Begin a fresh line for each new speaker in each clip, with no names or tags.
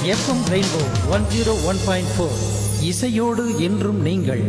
FM rainbow one zero one point four இசையோடு என்றும் நீங்கள்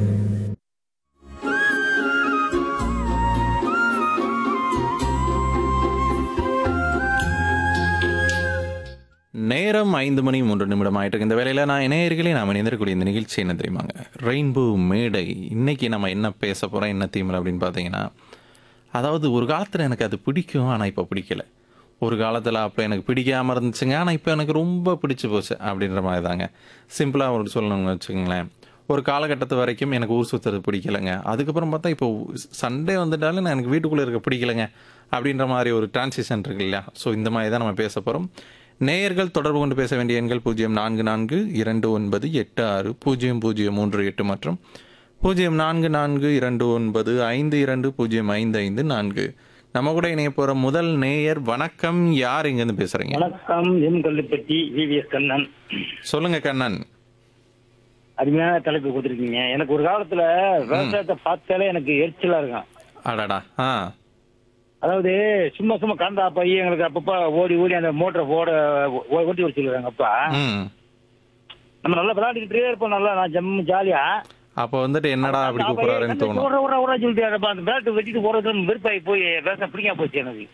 நேரம் ஐந்து மணி மூன்று நிமிடம் ஆயிட்டு இருக்கு இந்த வேலையில் நான் இணையர்களே நாம் இணைந்திருக்கக்கூடிய இந்த நிகழ்ச்சி என்ன தெரியுமாங்க ரெயின்போ மேடை இன்னைக்கு நம்ம என்ன பேச போகிறோம் என்ன தீமல் அப்படின்னு பார்த்தீங்கன்னா அதாவது ஒரு காலத்தில் எனக்கு அது பிடிக்கும் ஆனால் இப்போ பிடிக்கல ஒரு காலத்தில் அப்போ எனக்கு பிடிக்காமல் இருந்துச்சுங்க ஆனால் இப்போ எனக்கு ரொம்ப பிடிச்சி போச்சு அப்படின்ற மாதிரி தாங்க சிம்பிளாக ஒரு சொல்லணும்னு வச்சுக்கோங்களேன் ஒரு காலகட்டத்து வரைக்கும் எனக்கு ஊர் சுற்றுறது பிடிக்கலைங்க அதுக்கப்புறம் பார்த்தா இப்போ சண்டே வந்துட்டாலும் நான் எனக்கு வீட்டுக்குள்ளே இருக்க பிடிக்கலைங்க அப்படின்ற மாதிரி ஒரு டிரான்சிஷன் இருக்கு இல்லையா ஸோ இந்த மாதிரி தான் நம்ம பேச போகிறோம் நேயர்கள் தொடர்பு கொண்டு பேச வேண்டிய எண்கள் பூஜ்ஜியம் நான்கு நான்கு இரண்டு ஒன்பது எட்டு ஆறு பூஜ்ஜியம் பூஜ்ஜியம் மூன்று எட்டு மற்றும் பூஜ்ஜியம் நான்கு நான்கு இரண்டு ஒன்பது ஐந்து இரண்டு பூஜ்ஜியம் ஐந்து ஐந்து நான்கு நம்ம கூட இணைய போகிற முதல் நேயர் வணக்கம் யார் இங்கேருந்து பேசுகிறீங்க
வணக்கம் எம் கல்லுப்பட்டி விவிஎஸ் கண்ணன்
சொல்லுங்க கண்ணன்
அருமையான தலைப்பு கொடுத்துருக்கீங்க எனக்கு ஒரு காலத்துல விவசாயத்தை பார்த்தாலே எனக்கு எரிச்சலா இருக்கும்
அடாடா ஆ
அதாவது சும்மா சும்மா கந்தா பையன் எங்களுக்கு அப்பப்ப ஓடி ஓடி அந்த மோட்டரை ஓட ஓ- ஓட்டி வர சொல்லுவாங்க அப்பா
ம்
நம்ம நல்லா விளையாடிக்கிட்டே இருப்போம் நல்லா நான் ஜம்மு ஜாலியா
அப்போ வந்துட்டு என்னடா அப்படி கூப்பிட்றாருன்னு தோணும்
ஓட ஓட ஓட சொல்லிட்டு அப்ப அந்த பேட்டு வெட்டிட்டு ஓடுறது வெறுப்பாகி போய் விவசாயம் பிடிக்காம போச்சு எனக்கு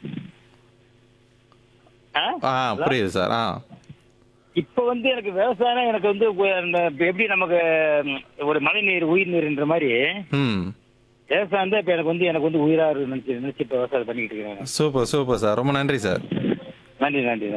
ஆ?
ஆ புரியுது சார் ஆ
இப்ப வந்து எனக்கு விவசாயம் எனக்கு வந்து உ- அந்த எப்படி நமக்கு ம், ஒரு மழை நீர் உயிர் நீர்ன்ற மாதிரி
ம்
விவசாயம் தான் இப்ப எனக்கு வந்து எனக்கு வந்து உயிரா இருக்கு நினைச்சு நினைச்சு இப்ப விவசாயம் பண்ணிக்கிட்டு இருக்கேன்
சூப்பர் சூப்பர் சார் ரொம்ப நன்றி சார்
நன்றி நன்றி